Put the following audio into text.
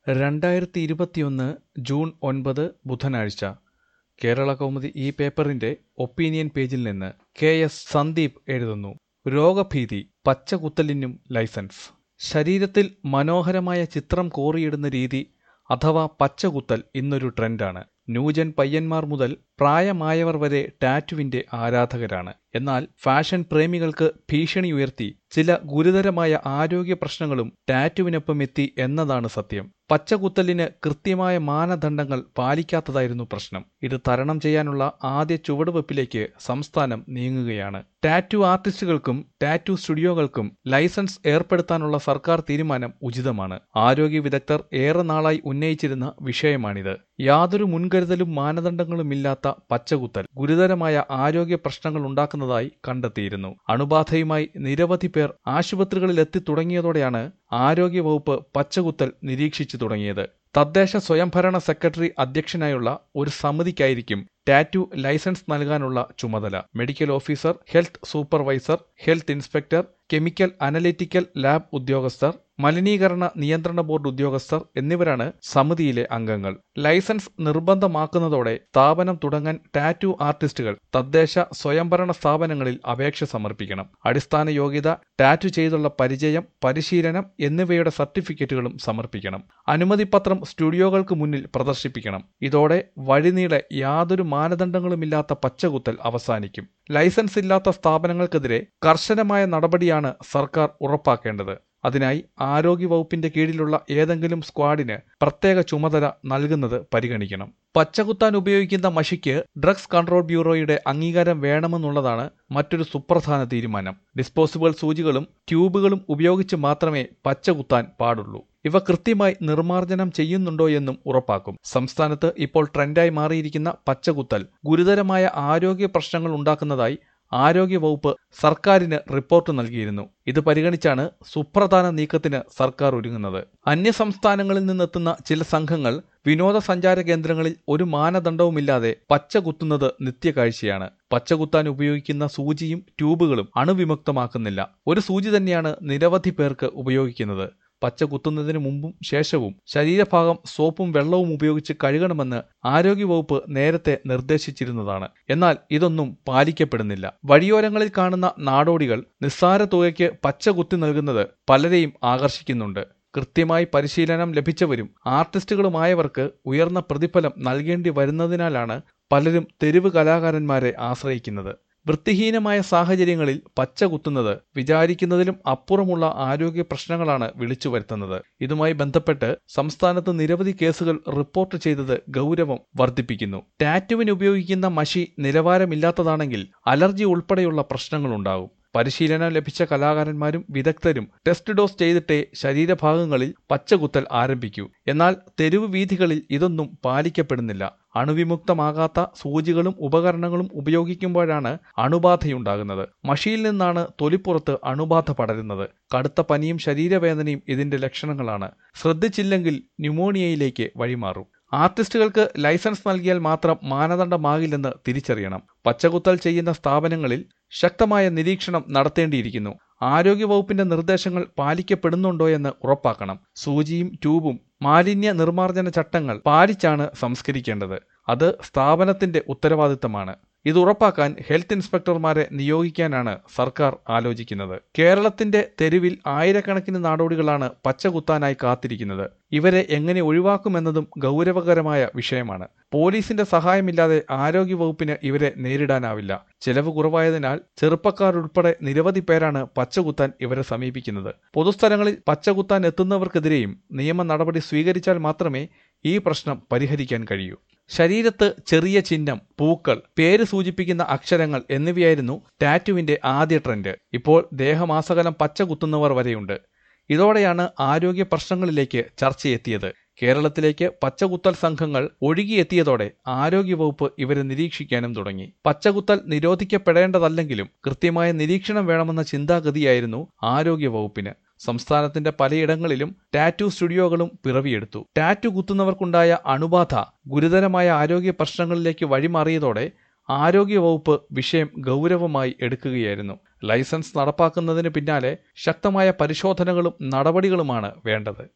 രണ്ടായിരത്തി ഇരുപത്തിയൊന്ന് ജൂൺ ഒൻപത് ബുധനാഴ്ച കേരള കൗമുദി ഈ പേപ്പറിന്റെ ഒപ്പീനിയൻ പേജിൽ നിന്ന് കെ എസ് സന്ദീപ് എഴുതുന്നു രോഗഭീതി പച്ചകുത്തലിനും ലൈസൻസ് ശരീരത്തിൽ മനോഹരമായ ചിത്രം കോറിയിടുന്ന രീതി അഥവാ പച്ചകുത്തൽ ഇന്നൊരു ട്രെൻഡാണ് ന്യൂജൻ പയ്യന്മാർ മുതൽ പ്രായമായവർ വരെ ടാറ്റുവിന്റെ ആരാധകരാണ് എന്നാൽ ഫാഷൻ പ്രേമികൾക്ക് ഭീഷണി ഉയർത്തി ചില ഗുരുതരമായ ആരോഗ്യ പ്രശ്നങ്ങളും ടാറ്റുവിനൊപ്പം എത്തി എന്നതാണ് സത്യം പച്ചകുത്തലിന് കൃത്യമായ മാനദണ്ഡങ്ങൾ പാലിക്കാത്തതായിരുന്നു പ്രശ്നം ഇത് തരണം ചെയ്യാനുള്ള ആദ്യ ചുവടുവെപ്പിലേക്ക് സംസ്ഥാനം നീങ്ങുകയാണ് ടാറ്റു ആർട്ടിസ്റ്റുകൾക്കും ടാറ്റു സ്റ്റുഡിയോകൾക്കും ലൈസൻസ് ഏർപ്പെടുത്താനുള്ള സർക്കാർ തീരുമാനം ഉചിതമാണ് ആരോഗ്യ വിദഗ്ധർ ഏറെ നാളായി ഉന്നയിച്ചിരുന്ന വിഷയമാണിത് യാതൊരു മുൻകരുതലും മാനദണ്ഡങ്ങളുമില്ലാത്ത പച്ചകുത്തൽ ഗുരുതരമായ ആരോഗ്യ പ്രശ്നങ്ങൾ ഉണ്ടാക്കുന്നതായി കണ്ടെത്തിയിരുന്നു അണുബാധയുമായി നിരവധി പേർ ആശുപത്രികളിൽ എത്തി തുടങ്ങിയതോടെയാണ് ആരോഗ്യവകുപ്പ് പച്ചകുത്തൽ നിരീക്ഷിച്ചു തുടങ്ങിയത് തദ്ദേശ സ്വയംഭരണ സെക്രട്ടറി അധ്യക്ഷനായുള്ള ഒരു സമിതിക്കായിരിക്കും ടാറ്റു ലൈസൻസ് നൽകാനുള്ള ചുമതല medical officer health supervisor health inspector chemical analytical lab ഉദ്യോഗസ്ഥർ മലിനീകരണ നിയന്ത്രണ ബോർഡ് ഉദ്യോഗസ്ഥർ എന്നിവരാണ് സമിതിയിലെ അംഗങ്ങൾ ലൈസൻസ് നിർബന്ധമാക്കുന്നതോടെ സ്ഥാപനം തുടങ്ങാൻ ടാറ്റു ആർട്ടിസ്റ്റുകൾ തദ്ദേശ സ്വയംഭരണ സ്ഥാപനങ്ങളിൽ അപേക്ഷ സമർപ്പിക്കണം അടിസ്ഥാന യോഗ്യത ടാറ്റു ചെയ്തുള്ള പരിചയം പരിശീലനം എന്നിവയുടെ സർട്ടിഫിക്കറ്റുകളും സമർപ്പിക്കണം അനുമതിപത്രം സ്റ്റുഡിയോകൾക്ക് മുന്നിൽ പ്രദർശിപ്പിക്കണം ഇതോടെ വഴിനീളെ യാതൊരു മാനദണ്ഡങ്ങളുമില്ലാത്ത പച്ചകുത്തൽ അവസാനിക്കും ലൈസൻസ് ഇല്ലാത്ത സ്ഥാപനങ്ങൾക്കെതിരെ കർശനമായ നടപടിയാണ് സർക്കാർ ഉറപ്പാക്കേണ്ടത് അതിനായി ആരോഗ്യവകുപ്പിന്റെ കീഴിലുള്ള ഏതെങ്കിലും സ്ക്വാഡിന് പ്രത്യേക ചുമതല നൽകുന്നത് പരിഗണിക്കണം പച്ചകുത്താൻ ഉപയോഗിക്കുന്ന മഷിക്ക് ഡ്രഗ്സ് കൺട്രോൾ ബ്യൂറോയുടെ അംഗീകാരം വേണമെന്നുള്ളതാണ് മറ്റൊരു സുപ്രധാന തീരുമാനം ഡിസ്പോസിബിൾ സൂചികളും ട്യൂബുകളും ഉപയോഗിച്ച് മാത്രമേ പച്ചകുത്താൻ പാടുള്ളൂ ഇവ കൃത്യമായി നിർമ്മാർജ്ജനം ചെയ്യുന്നുണ്ടോ എന്നും ഉറപ്പാക്കും സംസ്ഥാനത്ത് ഇപ്പോൾ ട്രെൻഡായി മാറിയിരിക്കുന്ന പച്ചകുത്തൽ ഗുരുതരമായ ആരോഗ്യ പ്രശ്നങ്ങൾ ഉണ്ടാക്കുന്നതായി ആരോഗ്യവകുപ്പ് സർക്കാരിന് റിപ്പോർട്ട് നൽകിയിരുന്നു ഇത് പരിഗണിച്ചാണ് സുപ്രധാന നീക്കത്തിന് സർക്കാർ ഒരുങ്ങുന്നത് അന്യസംസ്ഥാനങ്ങളിൽ നിന്നെത്തുന്ന ചില സംഘങ്ങൾ വിനോദസഞ്ചാര കേന്ദ്രങ്ങളിൽ ഒരു മാനദണ്ഡവുമില്ലാതെ പച്ച കുത്തുന്നത് നിത്യകാഴ്ചയാണ് പച്ചകുത്താൻ ഉപയോഗിക്കുന്ന സൂചിയും ട്യൂബുകളും അണുവിമുക്തമാക്കുന്നില്ല ഒരു സൂചി തന്നെയാണ് നിരവധി പേർക്ക് ഉപയോഗിക്കുന്നത് പച്ച കുത്തുന്നതിന് മുമ്പും ശേഷവും ശരീരഭാഗം സോപ്പും വെള്ളവും ഉപയോഗിച്ച് കഴുകണമെന്ന് ആരോഗ്യവകുപ്പ് നേരത്തെ നിർദ്ദേശിച്ചിരുന്നതാണ് എന്നാൽ ഇതൊന്നും പാലിക്കപ്പെടുന്നില്ല വഴിയോരങ്ങളിൽ കാണുന്ന നാടോടികൾ നിസ്സാര തുകയ്ക്ക് പച്ച കുത്തി നൽകുന്നത് പലരെയും ആകർഷിക്കുന്നുണ്ട് കൃത്യമായി പരിശീലനം ലഭിച്ചവരും ആർട്ടിസ്റ്റുകളുമായവർക്ക് ഉയർന്ന പ്രതിഫലം നൽകേണ്ടി വരുന്നതിനാലാണ് പലരും തെരുവ് കലാകാരന്മാരെ ആശ്രയിക്കുന്നത് വൃത്തിഹീനമായ സാഹചര്യങ്ങളിൽ പച്ച കുത്തുന്നത് വിചാരിക്കുന്നതിലും അപ്പുറമുള്ള ആരോഗ്യ പ്രശ്നങ്ങളാണ് വിളിച്ചു വരുത്തുന്നത് ഇതുമായി ബന്ധപ്പെട്ട് സംസ്ഥാനത്ത് നിരവധി കേസുകൾ റിപ്പോർട്ട് ചെയ്തത് ഗൗരവം വർദ്ധിപ്പിക്കുന്നു ടാറ്റുവിന് ഉപയോഗിക്കുന്ന മഷി നിലവാരമില്ലാത്തതാണെങ്കിൽ അലർജി ഉൾപ്പെടെയുള്ള പ്രശ്നങ്ങളുണ്ടാകും പരിശീലനം ലഭിച്ച കലാകാരന്മാരും വിദഗ്ധരും ടെസ്റ്റ് ഡോസ് ചെയ്തിട്ടേ ശരീരഭാഗങ്ങളിൽ പച്ചകുത്തൽ ആരംഭിക്കൂ എന്നാൽ തെരുവ് വീഥികളിൽ ഇതൊന്നും പാലിക്കപ്പെടുന്നില്ല അണുവിമുക്തമാകാത്ത സൂചികളും ഉപകരണങ്ങളും ഉപയോഗിക്കുമ്പോഴാണ് അണുബാധയുണ്ടാകുന്നത് മഷിയിൽ നിന്നാണ് തൊലിപ്പുറത്ത് അണുബാധ പടരുന്നത് കടുത്ത പനിയും ശരീരവേദനയും ഇതിന്റെ ലക്ഷണങ്ങളാണ് ശ്രദ്ധിച്ചില്ലെങ്കിൽ ന്യൂമോണിയയിലേക്ക് വഴിമാറും ആർട്ടിസ്റ്റുകൾക്ക് ലൈസൻസ് നൽകിയാൽ മാത്രം മാനദണ്ഡമാകില്ലെന്ന് തിരിച്ചറിയണം പച്ചകുത്തൽ ചെയ്യുന്ന സ്ഥാപനങ്ങളിൽ ശക്തമായ നിരീക്ഷണം നടത്തേണ്ടിയിരിക്കുന്നു ആരോഗ്യവകുപ്പിന്റെ നിർദ്ദേശങ്ങൾ പാലിക്കപ്പെടുന്നുണ്ടോ എന്ന് ഉറപ്പാക്കണം സൂചിയും ട്യൂബും മാലിന്യ നിർമ്മാർജ്ജന ചട്ടങ്ങൾ പാലിച്ചാണ് സംസ്കരിക്കേണ്ടത് അത് സ്ഥാപനത്തിന്റെ ഉത്തരവാദിത്തമാണ് ഇത് ഉറപ്പാക്കാൻ ഹെൽത്ത് ഇൻസ്പെക്ടർമാരെ നിയോഗിക്കാനാണ് സർക്കാർ ആലോചിക്കുന്നത് കേരളത്തിന്റെ തെരുവിൽ ആയിരക്കണക്കിന് നാടോടികളാണ് പച്ചകുത്താനായി കാത്തിരിക്കുന്നത് ഇവരെ എങ്ങനെ ഒഴിവാക്കുമെന്നതും ഗൗരവകരമായ വിഷയമാണ് പോലീസിന്റെ സഹായമില്ലാതെ ആരോഗ്യവകുപ്പിന് ഇവരെ നേരിടാനാവില്ല ചെലവ് കുറവായതിനാൽ ചെറുപ്പക്കാർ ഉൾപ്പെടെ നിരവധി പേരാണ് പച്ചകുത്താൻ ഇവരെ സമീപിക്കുന്നത് പൊതുസ്ഥലങ്ങളിൽ പച്ചകുത്താൻ എത്തുന്നവർക്കെതിരെയും നിയമ നടപടി സ്വീകരിച്ചാൽ മാത്രമേ ഈ പ്രശ്നം പരിഹരിക്കാൻ കഴിയൂ ശരീരത്ത് ചെറിയ ചിഹ്നം പൂക്കൾ പേര് സൂചിപ്പിക്കുന്ന അക്ഷരങ്ങൾ എന്നിവയായിരുന്നു ടാറ്റുവിന്റെ ആദ്യ ട്രെൻഡ് ഇപ്പോൾ ദേഹമാസകലം പച്ച കുത്തുന്നവർ വരെയുണ്ട് ഇതോടെയാണ് ആരോഗ്യ പ്രശ്നങ്ങളിലേക്ക് ചർച്ചയെത്തിയത് കേരളത്തിലേക്ക് പച്ചകുത്തൽ സംഘങ്ങൾ ഒഴുകിയെത്തിയതോടെ ആരോഗ്യവകുപ്പ് ഇവരെ നിരീക്ഷിക്കാനും തുടങ്ങി പച്ചകുത്തൽ നിരോധിക്കപ്പെടേണ്ടതല്ലെങ്കിലും കൃത്യമായ നിരീക്ഷണം വേണമെന്ന ചിന്താഗതിയായിരുന്നു ആരോഗ്യവകുപ്പിന് സംസ്ഥാനത്തിന്റെ പലയിടങ്ങളിലും ടാറ്റു സ്റ്റുഡിയോകളും പിറവിയെടുത്തു ടാറ്റു കുത്തുന്നവർക്കുണ്ടായ അണുബാധ ഗുരുതരമായ ആരോഗ്യ പ്രശ്നങ്ങളിലേക്ക് വഴിമാറിയതോടെ ആരോഗ്യവകുപ്പ് വിഷയം ഗൗരവമായി എടുക്കുകയായിരുന്നു ലൈസൻസ് നടപ്പാക്കുന്നതിന് പിന്നാലെ ശക്തമായ പരിശോധനകളും നടപടികളുമാണ് വേണ്ടത്